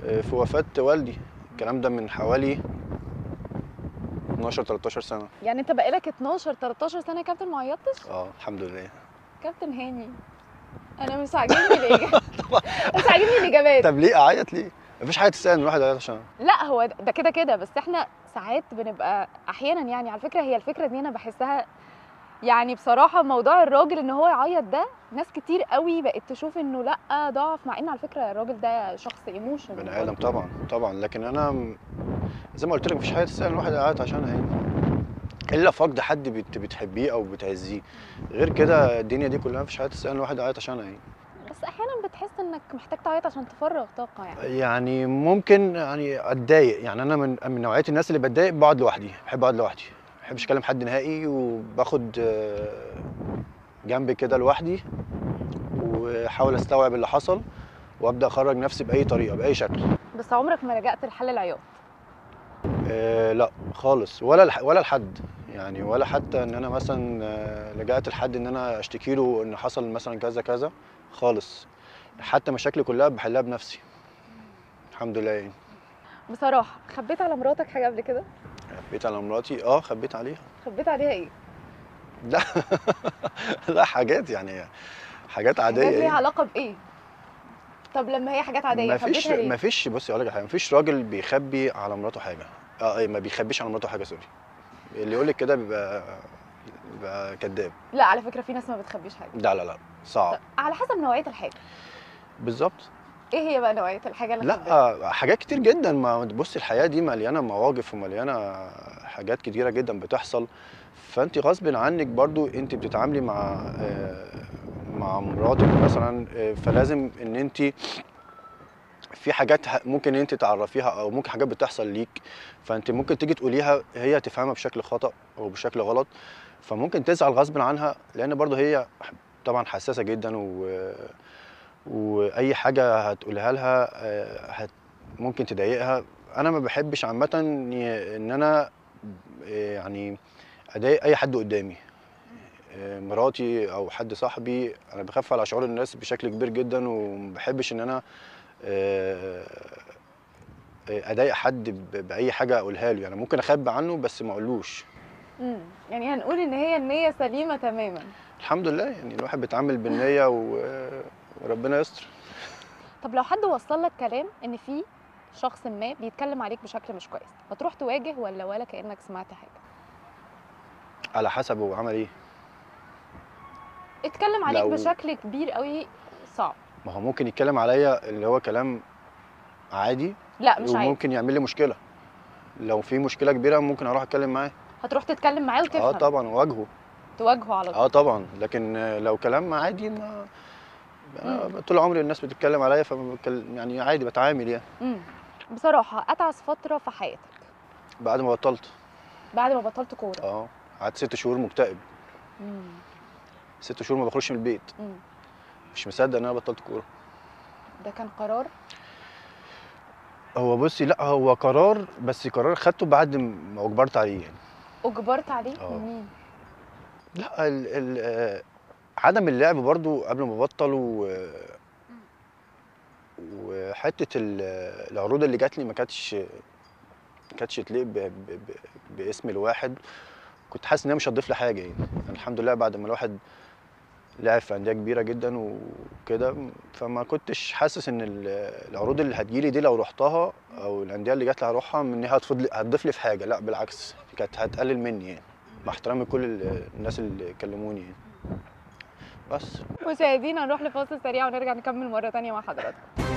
آه، في وفاه والدي الكلام ده من حوالي 12 13 سنه يعني انت بقالك 12 13 سنه يا كابتن ما عيطتش اه الحمد لله كابتن هاني انا مش عاجبني الاجابات مش عاجبني الاجابات طب ليه اعيط ليه مفيش حاجه تستاهل ان الواحد يعيط عشان لا هو ده كده كده بس احنا ساعات بنبقى احيانا يعني على فكره هي الفكره دي انا بحسها يعني بصراحه موضوع الراجل ان هو يعيط ده ناس كتير قوي بقت تشوف انه لا ضعف مع ان على فكره الراجل ده شخص ايموشن بني ادم طبعا طبعا لكن انا م- زي ما قلت لك مفيش حاجه تستاهل الواحد يعيط عشانها يعني الا فقد حد بت- بتحبيه او بتعزيه غير كده الدنيا دي كلها مفيش حاجه تستاهل الواحد يعيط عشانها يعني بس احيانا بتحس انك محتاج تعيط عشان تفرغ طاقه يعني يعني ممكن يعني اتضايق يعني انا من من نوعيه الناس اللي بتضايق بقعد لوحدي بحب اقعد لوحدي ما بحبش اكلم حد نهائي وباخد آه، جنبي كده لوحدي واحاول استوعب اللي حصل وابدا اخرج نفسي باي طريقه باي شكل بس عمرك ما لجأت لحل العياط آه لا خالص ولا لح- ولا لحد يعني ولا حتى ان انا مثلا آه، لجأت لحد ان انا اشتكي له ان حصل مثلا كذا كذا خالص حتى مشاكلي كلها بحلها بنفسي الحمد لله يعني بصراحه خبيت على مراتك حاجه قبل كده خبيت على مراتي اه خبيت عليها خبيت عليها ايه لا لا حاجات يعني حاجات عاديه حاجات ليها يعني. علاقه بايه طب لما هي حاجات عاديه مفيش خبيتها ليه مفيش بصي اقول لك حاجه مفيش راجل بيخبي على مراته حاجه اه إيه، ما بيخبيش على مراته حاجه سوري اللي يقول لك كده بيبقى بيبقى كذاب لا على فكره في ناس ما بتخبيش حاجه لا لا لا صعب طب على حسب نوعيه الحاجه بالظبط ايه هي بقى نوعيه الحاجه اللي خبيتها؟ لا حاجات كتير جدا ما بصي الحياه دي مليانه مواقف ومليانه حاجات كتيره جدا بتحصل فانت غصب عنك برضو انت بتتعاملي مع آه، مع مراتك مثلا آه، فلازم ان انت في حاجات ه- ممكن انت تعرفيها او ممكن حاجات بتحصل ليك فانت ممكن تيجي تقوليها هي تفهمها بشكل خطا او بشكل غلط فممكن تزعل غصب عنها لان برضو هي طبعا حساسه جدا و واي حاجه هتقولها لها آه، هت ممكن تضايقها انا ما بحبش عامه ي- ان انا آه، يعني اضايق اي حد قدامي آه، مراتي او حد صاحبي انا بخاف على شعور الناس بشكل كبير جدا وما بحبش ان انا آه، آه، اضايق حد ب- باي حاجه اقولها له يعني ممكن اخبي عنه بس ما اقولوش امم يعني هنقول ان هي النيه سليمه تماما الحمد لله يعني الواحد بيتعامل بالنيه و- وربنا يستر طب لو حد وصل لك كلام ان في شخص ما بيتكلم عليك بشكل مش كويس هتروح تواجه ولا ولا كانك سمعت حاجه على حسب هو عمل ايه اتكلم عليك لو- بشكل كبير قوي صعب ما هو ممكن يتكلم عليا اللي هو كلام عادي لا مش عادي وممكن يعمل لي مشكله لو في مشكله كبيره ممكن اروح اتكلم معاه هتروح تتكلم معاه وتفهم اه طبعا واواجهه تواجهه على طول اه طبعا لكن آه، لو كلام عادي ما أنا طول عمري الناس بتتكلم عليا فبتكلم يعني عادي بتعامل يعني امم بصراحه اتعس فتره في حياتك بعد ما بطلت بعد ما بطلت كوره اه قعدت ست شهور مكتئب امم ست شهور ما بخرجش من البيت امم مش مصدق ان انا بطلت كوره ده كان قرار هو بصي لا هو قرار بس قرار خدته بعد ما اجبرت عليه يعني اجبرت عليه اه. من مين لا ال ال آه، عدم اللعب برضو قبل ما ابطل و وحته ال- العروض اللي جات لي ما كانتش ما كانتش تليق ب- ب- ب- باسم الواحد كنت حاسس ان هي مش هتضيف لي حاجه يعني يعني الحمد لله بعد ما الواحد لعب في انديه كبيره جدا وكده فما كنتش حاسس ان ال- العروض اللي هتجيلي دي لو رحتها او الانديه اللي جات لي هروحها ان هي هتفضل هتضيف لي في حاجه لا بالعكس كانت هتقلل مني يعني مع احترامي لكل ال- الناس اللي كلموني يعني بس مشاهدينا نروح لفاصل سريع ونرجع نكمل مره تانية مع حضراتكم